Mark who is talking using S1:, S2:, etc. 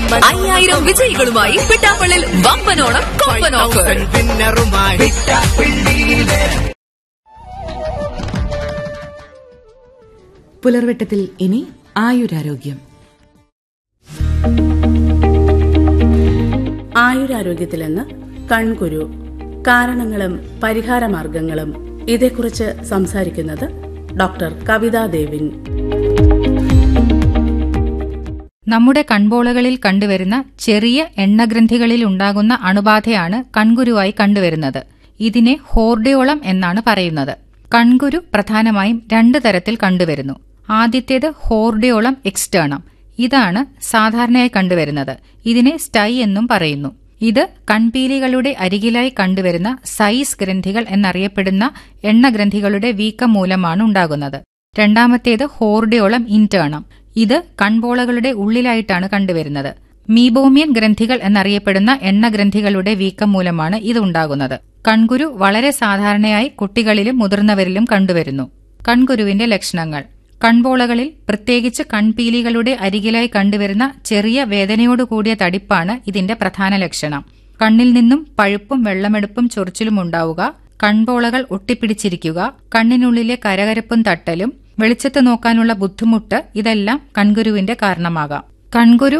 S1: അയ്യായിരം വിജയികളുമായി പിട്ടാപ്പള്ളിൽ വമ്പനോണം കൊമ്പൻ ഓഫർ
S2: വിന്നറുമായി
S3: പുലർവെട്ടത്തിൽ ഇനി ആയുരാരോഗ്യം
S4: ആയുരാരോഗ്യത്തിലെന്ന് കൺകുരു കാരണങ്ങളും പരിഹാരമാർഗങ്ങളും ഇതേക്കുറിച്ച് സംസാരിക്കുന്നത് ഡോക്ടർ കവിതാ ദേവിൻ
S5: നമ്മുടെ കൺപോളകളിൽ കണ്ടുവരുന്ന ചെറിയ എണ്ണഗ്രന്ഥികളിൽ ഉണ്ടാകുന്ന അണുബാധയാണ് കൺകുരുവായി കണ്ടുവരുന്നത് ഇതിനെ ഹോർഡിയോളം എന്നാണ് പറയുന്നത് കൺകുരു പ്രധാനമായും രണ്ട് തരത്തിൽ കണ്ടുവരുന്നു ആദ്യത്തേത് ഹോർഡിയോളം എക്സ്റ്റേണം ഇതാണ് സാധാരണയായി കണ്ടുവരുന്നത് ഇതിനെ സ്റ്റൈ എന്നും പറയുന്നു ഇത് കൺപീലികളുടെ അരികിലായി കണ്ടുവരുന്ന സൈസ് ഗ്രന്ഥികൾ എന്നറിയപ്പെടുന്ന എണ്ണഗ്രന്ഥികളുടെ വീക്കം മൂലമാണ് ഉണ്ടാകുന്നത് രണ്ടാമത്തേത് ഹോർഡിയോളം ഇന്റേണം ഇത് കൺപോളകളുടെ ഉള്ളിലായിട്ടാണ് കണ്ടുവരുന്നത് മീബോമിയൻ ഗ്രന്ഥികൾ എന്നറിയപ്പെടുന്ന എണ്ണഗ്രന്ഥികളുടെ വീക്കം മൂലമാണ് ഇത് ഉണ്ടാകുന്നത് കൺകുരു വളരെ സാധാരണയായി കുട്ടികളിലും മുതിർന്നവരിലും കണ്ടുവരുന്നു കൺകുരുവിന്റെ ലക്ഷണങ്ങൾ കൺപോളകളിൽ പ്രത്യേകിച്ച് കൺപീലികളുടെ അരികിലായി കണ്ടുവരുന്ന ചെറിയ വേദനയോടുകൂടിയ തടിപ്പാണ് ഇതിന്റെ പ്രധാന ലക്ഷണം കണ്ണിൽ നിന്നും പഴുപ്പും വെള്ളമെടുപ്പും ചൊറിച്ചിലും ഉണ്ടാവുക കൺപോളകൾ ഒട്ടിപ്പിടിച്ചിരിക്കുക കണ്ണിനുള്ളിലെ കരകരപ്പും തട്ടലും വെളിച്ചത്ത് നോക്കാനുള്ള ബുദ്ധിമുട്ട് ഇതെല്ലാം കൺകുരുവിന്റെ കാരണമാകാം കൺകുരു